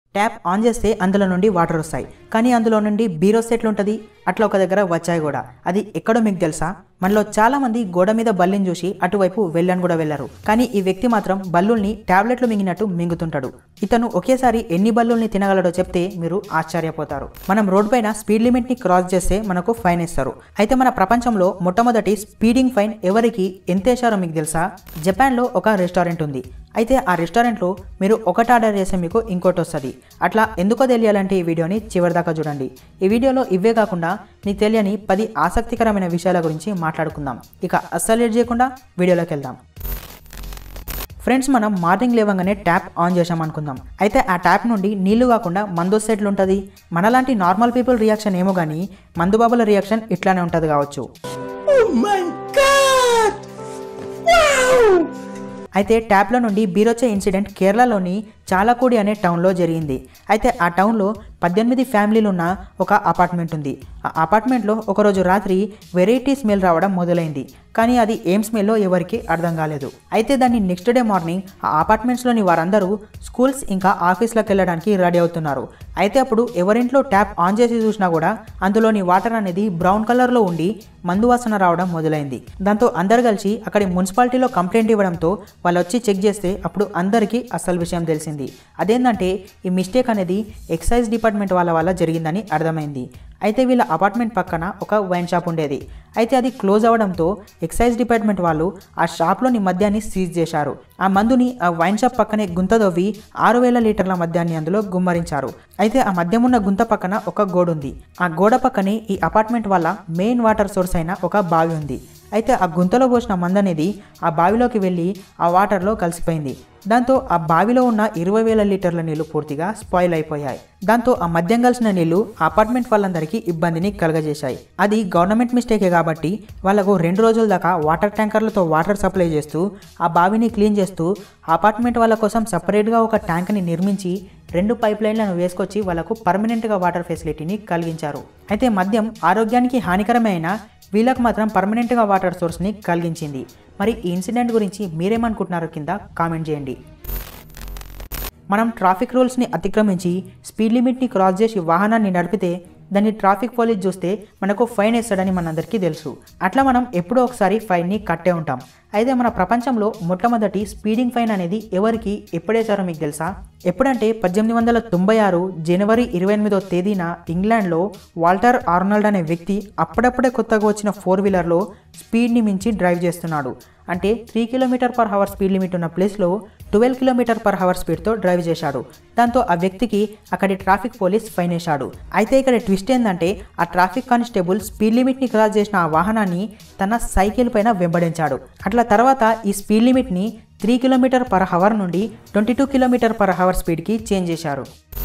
tap on చేస్తే అందులో నుండి వాటర్ వస్తాయి కానీ అందులో నుండి బీరో సెట్లు ఉంటుంది అట్లా ఒక దగ్గర వచ్చాయి కూడా అది ఎక్కడో మీకు తెలుసా మనలో చాలా మంది గోడ మీద బల్లిని చూసి అటువైపు వెళ్ళని కూడా వెళ్ళారు కానీ ఈ వ్యక్తి మాత్రం బల్లుల్ని టాబ్లెట్లు మింగినట్టు మింగుతుంటాడు ఇతను ఒకేసారి ఎన్ని బల్లుల్ని తినగలడో చెప్తే మీరు ఆశ్చర్యపోతారు మనం రోడ్ పైన స్పీడ్ లిమిట్ ని క్రాస్ చేస్తే మనకు ఫైన్ ఇస్తారు అయితే మన ప్రపంచంలో మొట్టమొదటి స్పీడింగ్ ఫైన్ ఎవరికి ఎంత వేశారో మీకు తెలుసా జపాన్లో ఒక రెస్టారెంట్ ఉంది అయితే ఆ రెస్టారెంట్లో మీరు ఒకటి ఆర్డర్ చేస్తే మీకు ఇంకోటి వస్తుంది అట్లా ఎందుకో తెలియాలంటే ఈ వీడియోని చివరిదాకా చూడండి ఈ వీడియోలో ఇవే కాకుండా మీకు తెలియని పది ఆసక్తికరమైన విషయాల గురించి మాట్లాడుకుందాం ఇక అస్సలు లేట్ చేయకుండా వీడియోలోకి వెళ్దాం ఫ్రెండ్స్ మనం మార్నింగ్ లేవగానే ట్యాప్ ఆన్ చేసాం అనుకుందాం అయితే ఆ ట్యాప్ నుండి నీళ్లు కాకుండా మందు వస్తే ఉంటుంది మనలాంటి నార్మల్ పీపుల్ రియాక్షన్ ఏమో కానీ మందు బాబుల రియాక్షన్ ఇట్లానే ఉంటుంది కావచ్చు అయితే ట్యాప్లో నుండి బీరొచ్చే ఇన్సిడెంట్ కేరళలోని చాలకూడి అనే టౌన్లో జరిగింది అయితే ఆ టౌన్లో పద్దెనిమిది ఫ్యామిలీలు ఉన్న ఒక అపార్ట్మెంట్ ఉంది ఆ అపార్ట్మెంట్లో ఒకరోజు రాత్రి వెరైటీ స్మెల్ రావడం మొదలైంది కానీ అది ఏం స్మెల్లో ఎవరికి అర్థం కాలేదు అయితే దాన్ని నెక్స్ట్ డే మార్నింగ్ ఆ అపార్ట్మెంట్స్లోని వారందరూ స్కూల్స్ ఇంకా ఆఫీస్లకు వెళ్ళడానికి రెడీ అవుతున్నారు అయితే అప్పుడు ఎవరింట్లో ట్యాప్ ఆన్ చేసి చూసినా కూడా అందులోని వాటర్ అనేది బ్రౌన్ కలర్లో ఉండి మందు వాసన రావడం మొదలైంది దాంతో అందరు కలిసి అక్కడి మున్సిపాలిటీలో కంప్లైంట్ ఇవ్వడంతో వాళ్ళు వచ్చి చెక్ చేస్తే అప్పుడు అందరికీ అసలు విషయం తెలిసింది అదేంటంటే ఈ మిస్టేక్ అనేది ఎక్సైజ్ డిపార్ట్మెంట్ వాళ్ళ వల్ల జరిగిందని అర్థమైంది అయితే వీళ్ళ అపార్ట్మెంట్ పక్కన ఒక వైన్ షాప్ ఉండేది అయితే అది క్లోజ్ అవ్వడంతో ఎక్సైజ్ డిపార్ట్మెంట్ వాళ్ళు ఆ షాప్లోని మద్యాన్ని సీజ్ చేశారు ఆ మందుని ఆ వైన్ షాప్ పక్కనే గుంత దవ్వి ఆరు వేల లీటర్ల మద్యాన్ని అందులో గుమ్మరించారు అయితే ఆ మద్యం ఉన్న గుంత పక్కన ఒక గోడ ఉంది ఆ గోడ పక్కనే ఈ అపార్ట్మెంట్ వల్ల మెయిన్ వాటర్ సోర్స్ అయిన ఒక బావి ఉంది అయితే ఆ గుంతలో పోసిన మందనేది ఆ బావిలోకి వెళ్ళి ఆ వాటర్లో కలిసిపోయింది దాంతో ఆ బావిలో ఉన్న ఇరవై వేల లీటర్ల నీళ్లు పూర్తిగా స్పాయిల్ అయిపోయాయి దాంతో ఆ మద్యం కలిసిన నీళ్లు ఆ అపార్ట్మెంట్ వాళ్ళందరికీ ఇబ్బందిని కలగజేశాయి అది గవర్నమెంట్ మిస్టేకే కాబట్టి వాళ్ళకు రెండు రోజుల దాకా వాటర్ ట్యాంకర్లతో వాటర్ సప్లై చేస్తూ ఆ బావిని క్లీన్ చేస్తూ ఆ అపార్ట్మెంట్ వాళ్ళ కోసం సపరేట్గా ఒక ట్యాంక్ని నిర్మించి రెండు పైప్ లైన్లను వేసుకొచ్చి వాళ్ళకు పర్మనెంట్గా వాటర్ ఫెసిలిటీని కలిగించారు అయితే మద్యం ఆరోగ్యానికి హానికరమైన వీళ్ళకు మాత్రం పర్మనెంట్గా వాటర్ సోర్స్ని కలిగించింది మరి ఈ ఇన్సిడెంట్ గురించి మీరేమనుకుంటున్నారో కింద కామెంట్ చేయండి మనం ట్రాఫిక్ రూల్స్ని అతిక్రమించి స్పీడ్ లిమిట్ని క్రాస్ చేసి వాహనాన్ని నడిపితే దాన్ని ట్రాఫిక్ పోలీస్ చూస్తే మనకు ఫైన్ వేస్తాడని మనందరికీ తెలుసు అట్లా మనం ఎప్పుడో ఒకసారి ఫైన్ని కట్టే ఉంటాం అయితే మన ప్రపంచంలో మొట్టమొదటి స్పీడింగ్ ఫైన్ అనేది ఎవరికి ఎప్పుడేసారో మీకు తెలుసా ఎప్పుడంటే పద్దెనిమిది వందల తొంభై ఆరు జనవరి ఇరవై ఎనిమిదో తేదీన ఇంగ్లాండ్లో వాల్టర్ ఆర్నాల్డ్ అనే వ్యక్తి అప్పుడప్పుడే కొత్తగా వచ్చిన ఫోర్ వీలర్లో స్పీడ్ని మించి డ్రైవ్ చేస్తున్నాడు అంటే three kilometre per hour speed limit ఉన్న ప్లేస్లో ట్వెల్వ్ కిలోమీటర్ పర్ హవర్ స్పీడ్తో డ్రైవ్ చేశాడు దాంతో ఆ వ్యక్తికి అక్కడి ట్రాఫిక్ పోలీస్ ఫైన్ వేశాడు అయితే ఇక్కడ ట్విస్ట్ ఏంటంటే ఆ ట్రాఫిక్ కానిస్టేబుల్ స్పీడ్ లిమిట్ని క్రాస్ చేసిన ఆ వాహనాన్ని తన సైకిల్ పైన వెంబడించాడు అట్లా తర్వాత ఈ స్పీడ్ లిమిట్ని త్రీ కిలోమీటర్ పర్ హవర్ నుండి twenty two kilometre per hour స్పీడ్కి చేంజ్ చేశారు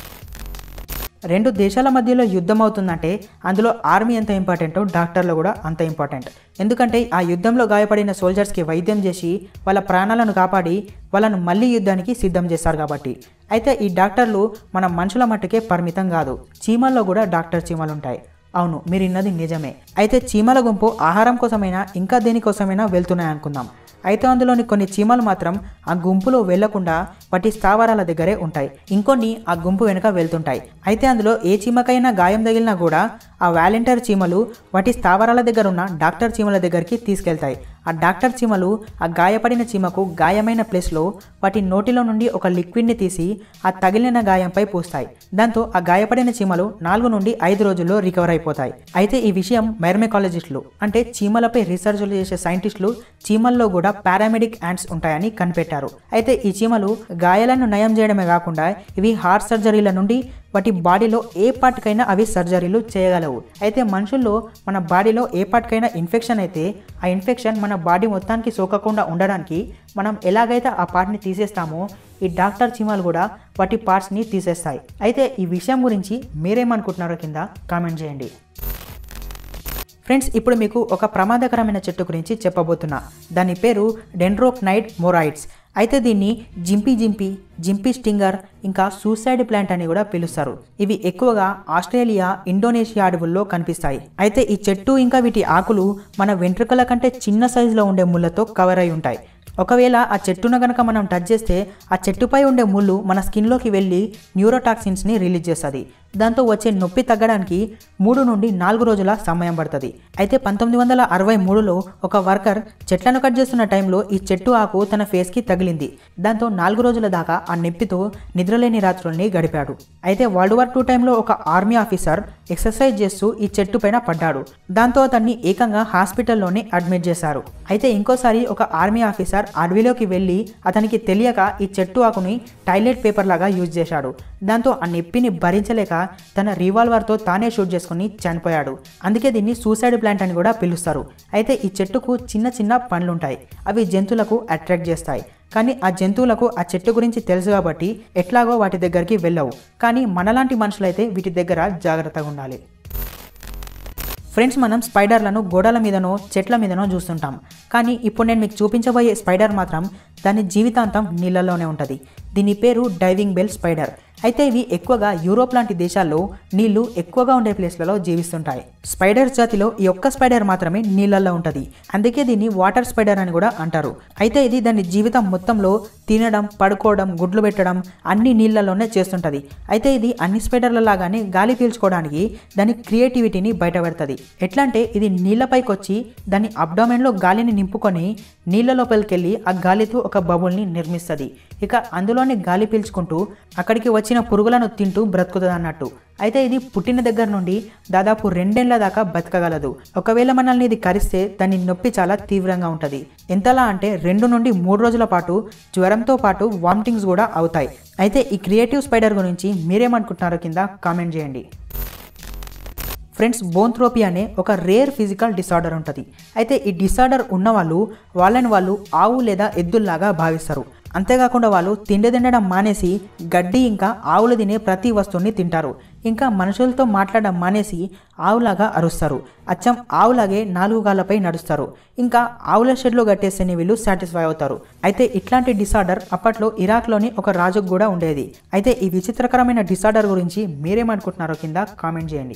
రెండు దేశాల మధ్యలో యుద్ధం అవుతుందంటే అందులో ఆర్మీ ఎంత ఇంపార్టెంటో డాక్టర్లు కూడా అంత ఇంపార్టెంట్ ఎందుకంటే ఆ యుద్ధంలో గాయపడిన సోల్జర్స్కి వైద్యం చేసి వాళ్ళ ప్రాణాలను కాపాడి వాళ్ళను మళ్ళీ యుద్ధానికి సిద్ధం చేస్తారు కాబట్టి అయితే ఈ డాక్టర్లు మన మనుషుల మట్టుకే పరిమితం కాదు చీమల్లో కూడా డాక్టర్ చీమలు ఉంటాయి అవును మీరు ఇన్నది నిజమే అయితే చీమల గుంపు ఆహారం కోసమైనా ఇంకా దేనికోసమైనా వెళ్తున్నాయి అనుకుందాం అయితే అందులోని కొన్ని చీమలు మాత్రం ఆ గుంపులో వెళ్లకుండా వాటి స్థావరాల దగ్గరే ఉంటాయి ఇంకొన్ని ఆ గుంపు వెనుక వెళ్తుంటాయి అయితే అందులో ఏ చీమకైనా గాయం తగిలినా కూడా ఆ వాలంటీర్ చీమలు వాటి స్థావరాల దగ్గర ఉన్న డాక్టర్ చీమల దగ్గరికి తీసుకెళ్తాయి ఆ డాక్టర్ చీమలు ఆ గాయపడిన చీమకు గాయమైన ప్లేస్లో వాటి నోటిలో నుండి ఒక లిక్విడ్ని తీసి ఆ తగిలిన గాయంపై పూస్తాయి దాంతో ఆ గాయపడిన చీమలు నాలుగు నుండి ఐదు రోజుల్లో రికవర్ అయిపోతాయి అయితే ఈ విషయం మైర్మెకాలజిస్టులు అంటే చీమలపై రీసెర్చ్లు చేసే సైంటిస్టులు చీమల్లో కూడా పారామెడిక్ యాంట్స్ ఉంటాయని కనిపెట్టారు అయితే ఈ చీమలు గాయాలను నయం చేయడమే కాకుండా ఇవి హార్ట్ సర్జరీల నుండి వాటి బాడీలో ఏ పార్ట్కైనా అవి సర్జరీలు చేయగలవు అయితే మనుషుల్లో మన బాడీలో ఏ పార్ట్కైనా ఇన్ఫెక్షన్ అయితే ఆ ఇన్ఫెక్షన్ మన బాడీ మొత్తానికి సోకకుండా ఉండడానికి మనం ఎలాగైతే ఆ పార్ట్ని తీసేస్తామో ఈ డాక్టర్ చీమలు కూడా వాటి పార్ట్స్ని తీసేస్తాయి అయితే ఈ విషయం గురించి మీరేమనుకుంటున్నారో కింద కామెంట్ చేయండి ఫ్రెండ్స్ ఇప్పుడు మీకు ఒక ప్రమాదకరమైన చెట్టు గురించి చెప్పబోతున్నా దాని పేరు డెండ్రోక్నైడ్ మొరాయిడ్స్ అయితే దీన్ని జింపీ జింపీ జింపీ స్టింగర్ ఇంకా సూసైడ్ ప్లాంట్ అని కూడా పిలుస్తారు ఇవి ఎక్కువగా ఆస్ట్రేలియా ఇండోనేషియా అడవుల్లో కనిపిస్తాయి అయితే ఈ చెట్టు ఇంకా వీటి ఆకులు మన వెంట్రుకల కంటే చిన్న సైజులో ఉండే ముళ్ళతో కవర్ అయి ఉంటాయి ఒకవేళ ఆ చెట్టును గనక మనం టచ్ చేస్తే ఆ చెట్టుపై ఉండే ముళ్ళు మన స్కిన్లోకి వెళ్ళి న్యూరోటాక్సిన్స్ని రిలీజ్ చేస్తుంది దాంతో వచ్చే నొప్పి తగ్గడానికి మూడు నుండి నాలుగు రోజుల సమయం పడుతుంది అయితే పంతొమ్మిది వందల అరవై మూడులో ఒక వర్కర్ చెట్లను కట్ చేస్తున్న టైంలో ఈ చెట్టు ఆకు తన ఫేస్కి తగిలింది దాంతో నాలుగు రోజుల దాకా ఆ నొప్పితో నిద్రలేని రాత్రుల్ని గడిపాడు అయితే వరల్డ్ వార్ టూ టైంలో ఒక ఆర్మీ ఆఫీసర్ ఎక్సర్సైజ్ చేస్తూ ఈ చెట్టు పైన పడ్డాడు దాంతో అతన్ని ఏకంగా హాస్పిటల్లోనే అడ్మిట్ చేశారు అయితే ఇంకోసారి ఒక ఆర్మీ ఆఫీసర్ అడవిలోకి వెళ్ళి అతనికి తెలియక ఈ చెట్టు ఆకుని టాయిలెట్ పేపర్ లాగా యూజ్ చేశాడు దాంతో ఆ నొప్పిని భరించలేక తన రివాల్వర్తో తానే షూట్ చేసుకుని చనిపోయాడు అందుకే దీన్ని సూసైడ్ ప్లాంట్ అని కూడా పిలుస్తారు అయితే ఈ చెట్టుకు చిన్న చిన్న పండ్లుంటాయి అవి జంతువులకు అట్రాక్ట్ చేస్తాయి కానీ ఆ జంతువులకు ఆ చెట్టు గురించి తెలుసు కాబట్టి ఎట్లాగో వాటి దగ్గరికి వెళ్ళవు కానీ మనలాంటి మనుషులైతే వీటి దగ్గర జాగ్రత్తగా ఉండాలి ఫ్రెండ్స్ మనం స్పైడర్లను గోడల మీదనో చెట్ల మీదనో చూస్తుంటాం కానీ ఇప్పుడు నేను మీకు చూపించబోయే స్పైడర్ మాత్రం దాని జీవితాంతం నీళ్ళలోనే ఉంటుంది దీని పేరు డైవింగ్ బెల్ స్పైడర్ అయితే ఇవి ఎక్కువగా యూరోప్ లాంటి దేశాల్లో నీళ్లు ఎక్కువగా ఉండే ప్లేస్లలో జీవిస్తుంటాయి స్పైడర్ జాతిలో ఈ ఒక్క స్పైడర్ మాత్రమే నీళ్ళల్లో ఉంటుంది అందుకే దీన్ని వాటర్ స్పైడర్ అని కూడా అంటారు అయితే ఇది దాని జీవితం మొత్తంలో తినడం పడుకోవడం గుడ్లు పెట్టడం అన్ని నీళ్ళలోనే చేస్తుంటుంది అయితే ఇది అన్ని స్పైడర్ల లాగానే గాలి పీల్చుకోవడానికి దాని క్రియేటివిటీని బయటపెడుతుంది ఎట్లా అంటే ఇది నీళ్ళపైకి వచ్చి దాని అబ్డామెన్లో గాలిని నింపుకొని నీళ్ళ లోపలికి వెళ్ళి ఆ గాలితో ఒక బబుల్ని నిర్మిస్తుంది ఇక అందులోని గాలి పీల్చుకుంటూ అక్కడికి వచ్చిన పురుగులను తింటూ బ్రతుకుతుంది అన్నట్టు అయితే ఇది పుట్టిన దగ్గర నుండి దాదాపు రెండేళ్ల దాకా బతకగలదు ఒకవేళ మనల్ని ఇది కరిస్తే దాని నొప్పి చాలా తీవ్రంగా ఉంటుంది ఎంతలా అంటే రెండు నుండి మూడు రోజుల పాటు జ్వరంతో పాటు వామిటింగ్స్ కూడా అవుతాయి అయితే ఈ క్రియేటివ్ స్పైడర్ గురించి మీరేమనుకుంటున్నారో కింద కామెంట్ చేయండి ఫ్రెండ్స్ బోన్థ్రోపీ అనే ఒక రేర్ ఫిజికల్ డిసార్డర్ ఉంటుంది అయితే ఈ డిసార్డర్ ఉన్నవాళ్ళు వాళ్ళని వాళ్ళు ఆవు లేదా ఎద్దుల్లాగా భావిస్తారు అంతేకాకుండా వాళ్ళు తిండి తినడం మానేసి గడ్డి ఇంకా ఆవులు తినే ప్రతి వస్తువుని తింటారు ఇంకా మనుషులతో మాట్లాడడం మానేసి ఆవులాగా అరుస్తారు అచ్చం ఆవులాగే నాలుగు గాళ్ళపై నడుస్తారు ఇంకా ఆవుల షెడ్లో కట్టేస్తేనే వీళ్ళు సాటిస్ఫై అవుతారు అయితే ఇట్లాంటి డిసార్డర్ అప్పట్లో ఇరాక్లోని ఒక రాజుకు కూడా ఉండేది అయితే ఈ విచిత్రకరమైన డిసార్డర్ గురించి మీరేమనుకుంటున్నారో కింద కామెంట్ చేయండి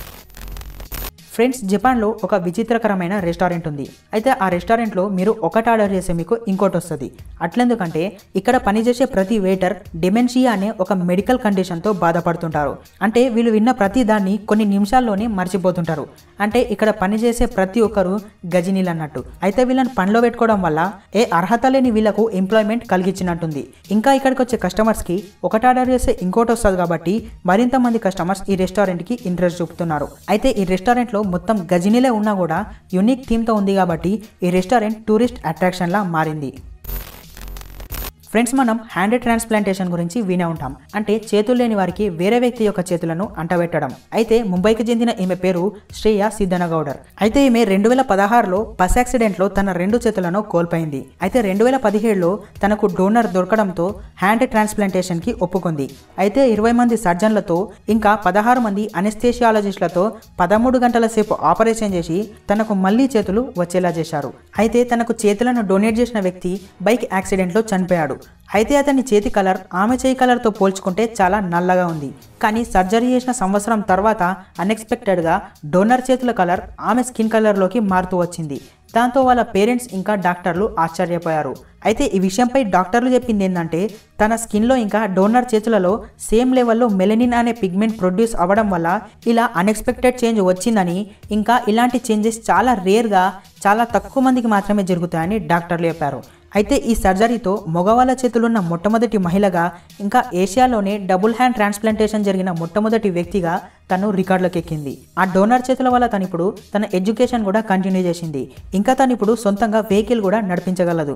ఫ్రెండ్స్ జపాన్లో ఒక విచిత్రకరమైన రెస్టారెంట్ ఉంది అయితే ఆ రెస్టారెంట్లో మీరు ఒకటి ఆర్డర్ చేస్తే మీకు ఇంకోటి వస్తుంది అట్లెందుకంటే ఇక్కడ పనిచేసే ప్రతి వెయిటర్ డిమెన్షియా అనే ఒక మెడికల్ కండిషన్తో బాధపడుతుంటారు అంటే వీళ్ళు విన్న ప్రతి దాన్ని కొన్ని నిమిషాల్లోనే మర్చిపోతుంటారు అంటే ఇక్కడ పనిచేసే ప్రతి ఒక్కరు గజినీలు అన్నట్టు అయితే వీళ్ళని పనిలో పెట్టుకోవడం వల్ల ఏ అర్హత లేని వీళ్ళకు ఎంప్లాయ్మెంట్ కలిగించినట్టుంది ఇంకా ఇక్కడికి వచ్చే కస్టమర్స్కి ఒకటి ఆర్డర్ చేస్తే ఇంకోటి వస్తుంది కాబట్టి మరింత మంది కస్టమర్స్ ఈ రెస్టారెంట్కి ఇంట్రెస్ట్ చూపుతున్నారు అయితే ఈ రెస్టారెంట్లో మొత్తం గజినీలే ఉన్నా కూడా యునిక్ థీమ్తో ఉంది కాబట్టి ఈ రెస్టారెంట్ టూరిస్ట్ అట్రాక్షన్లా మారింది ఫ్రెండ్స్ మనం హ్యాండ్ ట్రాన్స్ప్లాంటేషన్ గురించి వినే ఉంటాం అంటే చేతులు లేని వారికి వేరే వ్యక్తి యొక్క చేతులను అంటబెట్టడం అయితే ముంబైకి చెందిన ఈమె పేరు శ్రేయ సిద్ధనగౌడర్ అయితే ఈమె రెండు వేల పదహారులో బస్ యాక్సిడెంట్లో తన రెండు చేతులను కోల్పోయింది అయితే రెండు వేల పదిహేడులో తనకు డోనర్ దొరకడంతో హ్యాండ్ ట్రాన్స్ప్లాంటేషన్కి ఒప్పుకుంది అయితే ఇరవై మంది సర్జన్లతో ఇంకా పదహారు మంది అనెస్థేషియాలజిస్టులతో పదమూడు గంటల సేపు ఆపరేషన్ చేసి తనకు మళ్ళీ చేతులు వచ్చేలా చేశారు అయితే తనకు చేతులను డొనేట్ చేసిన వ్యక్తి బైక్ యాక్సిడెంట్లో చనిపోయాడు అయితే అతని చేతి కలర్ ఆమె చేయి కలర్తో పోల్చుకుంటే చాలా నల్లగా ఉంది కానీ సర్జరీ చేసిన సంవత్సరం తర్వాత అన్ఎక్స్పెక్టెడ్గా డోనర్ చేతుల కలర్ ఆమె స్కిన్ కలర్లోకి మారుతూ వచ్చింది దాంతో వాళ్ళ పేరెంట్స్ ఇంకా డాక్టర్లు ఆశ్చర్యపోయారు అయితే ఈ విషయంపై డాక్టర్లు చెప్పింది ఏంటంటే తన స్కిన్లో ఇంకా డోనర్ చేతులలో సేమ్ లెవెల్లో మెలనిన్ అనే పిగ్మెంట్ ప్రొడ్యూస్ అవ్వడం వల్ల ఇలా అన్ఎక్స్పెక్టెడ్ చేంజ్ వచ్చిందని ఇంకా ఇలాంటి చేంజెస్ చాలా రేర్గా చాలా తక్కువ మందికి మాత్రమే జరుగుతాయని డాక్టర్లు చెప్పారు అయితే ఈ సర్జరీతో మగవాళ్ళ చేతులున్న మొట్టమొదటి మహిళగా ఇంకా ఏషియాలోనే డబుల్ హ్యాండ్ ట్రాన్స్ప్లాంటేషన్ జరిగిన మొట్టమొదటి వ్యక్తిగా తను రికార్డులకు ఎక్కింది ఆ డోనర్ చేతుల వల్ల తను ఇప్పుడు తన ఎడ్యుకేషన్ కూడా కంటిన్యూ చేసింది ఇంకా తను ఇప్పుడు సొంతంగా వెహికల్ కూడా నడిపించగలదు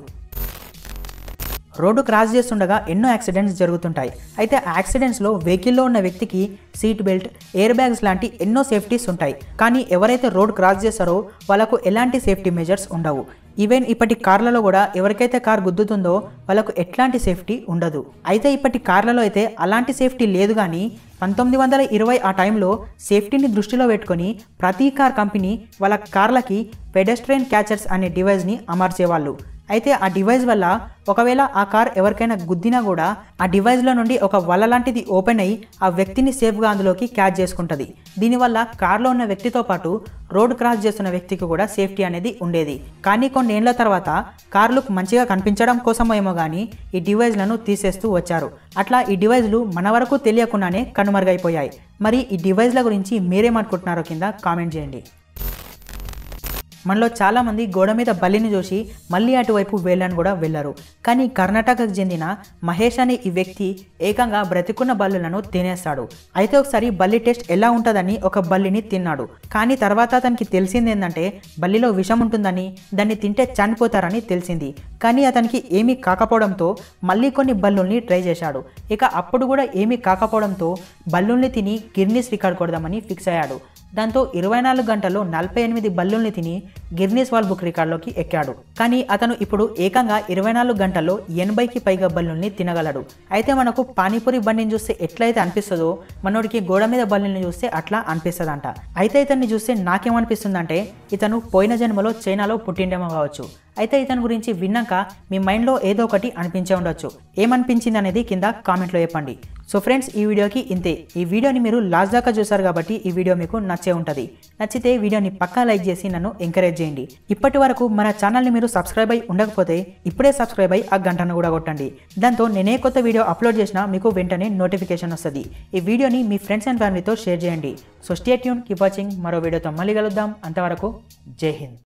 రోడ్డు క్రాస్ చేస్తుండగా ఎన్నో యాక్సిడెంట్స్ జరుగుతుంటాయి అయితే ఆ యాక్సిడెంట్స్లో వెహికల్లో ఉన్న వ్యక్తికి సీట్ బెల్ట్ ఎయిర్ బ్యాగ్స్ లాంటి ఎన్నో సేఫ్టీస్ ఉంటాయి కానీ ఎవరైతే రోడ్ క్రాస్ చేస్తారో వాళ్ళకు ఎలాంటి సేఫ్టీ మెజర్స్ ఉండవు ఈవెన్ ఇప్పటి కార్లలో కూడా ఎవరికైతే కార్ గుద్దుతుందో వాళ్ళకు ఎట్లాంటి సేఫ్టీ ఉండదు అయితే ఇప్పటి కార్లలో అయితే అలాంటి సేఫ్టీ లేదు కానీ పంతొమ్మిది వందల ఇరవై ఆ టైంలో సేఫ్టీని దృష్టిలో పెట్టుకొని ప్రతి కార్ కంపెనీ వాళ్ళ కార్లకి పెడెస్ట్రైన్ క్యాచర్స్ అనే డివైస్ని అమర్చేవాళ్ళు అయితే ఆ డివైస్ వల్ల ఒకవేళ ఆ కార్ ఎవరికైనా గుద్దినా కూడా ఆ డివైస్లో నుండి ఒక వల లాంటిది ఓపెన్ అయ్యి ఆ వ్యక్తిని సేఫ్గా అందులోకి క్యాచ్ చేసుకుంటుంది దీనివల్ల కార్లో ఉన్న వ్యక్తితో పాటు రోడ్ క్రాస్ చేస్తున్న వ్యక్తికి కూడా సేఫ్టీ అనేది ఉండేది కానీ కొన్ని ఏళ్ల తర్వాత కార్లు మంచిగా కనిపించడం కోసమో ఏమో కానీ ఈ డివైస్లను తీసేస్తూ వచ్చారు అట్లా ఈ డివైస్లు మన వరకు తెలియకుండానే కనుమరుగైపోయాయి మరి ఈ డివైస్ల గురించి మీరేమనుకుంటున్నారో కింద కామెంట్ చేయండి మనలో చాలామంది గోడ మీద బల్లిని చూసి మళ్ళీ అటువైపు వెళ్ళని కూడా వెళ్ళరు కానీ కర్ణాటకకు చెందిన మహేష్ అనే ఈ వ్యక్తి ఏకంగా బ్రతికున్న బల్లులను తినేస్తాడు అయితే ఒకసారి బల్లి టెస్ట్ ఎలా ఉంటుందని ఒక బల్లిని తిన్నాడు కానీ తర్వాత అతనికి తెలిసింది ఏంటంటే బల్లిలో విషం ఉంటుందని దాన్ని తింటే చనిపోతారని తెలిసింది కానీ అతనికి ఏమీ కాకపోవడంతో మళ్ళీ కొన్ని బల్లుల్ని ట్రై చేశాడు ఇక అప్పుడు కూడా ఏమీ కాకపోవడంతో బల్లుల్ని తిని గిర్నీస్ రికార్డ్ కొడదామని ఫిక్స్ అయ్యాడు దాంతో ఇరవై నాలుగు గంటల్లో నలభై ఎనిమిది బల్లుల్ని తిని గిర్నీస్ వాల్ బుక్ రికార్డులోకి ఎక్కాడు కానీ అతను ఇప్పుడు ఏకంగా ఇరవై నాలుగు గంటల్లో ఎనభైకి పైగా బల్లుల్ని తినగలడు అయితే మనకు పానీపూరి బండిని చూస్తే ఎట్లయితే అనిపిస్తుందో మనోడికి గోడ మీద బల్లుని చూస్తే అట్లా అనిపిస్తుందంట అయితే ఇతన్ని చూస్తే నాకేమనిపిస్తుందంటే ఇతను పోయిన జన్మలో చైనాలో పుట్టిండేమో కావచ్చు అయితే ఇతని గురించి విన్నాక మీ మైండ్లో ఏదో ఒకటి అనిపించే ఉండొచ్చు ఏమనిపించింది అనేది కింద కామెంట్లో చెప్పండి సో ఫ్రెండ్స్ ఈ వీడియోకి ఇంతే ఈ వీడియోని మీరు లాస్ట్ దాకా చూసారు కాబట్టి ఈ వీడియో మీకు నచ్చే ఉంటుంది నచ్చితే వీడియోని పక్కా లైక్ చేసి నన్ను ఎంకరేజ్ చేయండి ఇప్పటి వరకు మన ఛానల్ని మీరు సబ్స్క్రైబ్ అయి ఉండకపోతే ఇప్పుడే సబ్స్క్రైబ్ అయి ఆ గంటను కూడా కొట్టండి దాంతో నేనే కొత్త వీడియో అప్లోడ్ చేసినా మీకు వెంటనే నోటిఫికేషన్ వస్తుంది ఈ వీడియోని మీ ఫ్రెండ్స్ అండ్ ఫ్యామిలీతో షేర్ చేయండి so stay tune keep watching మరో వీడియోతో మళ్ళీ కలుద్దాం అంతవరకు జై హింద్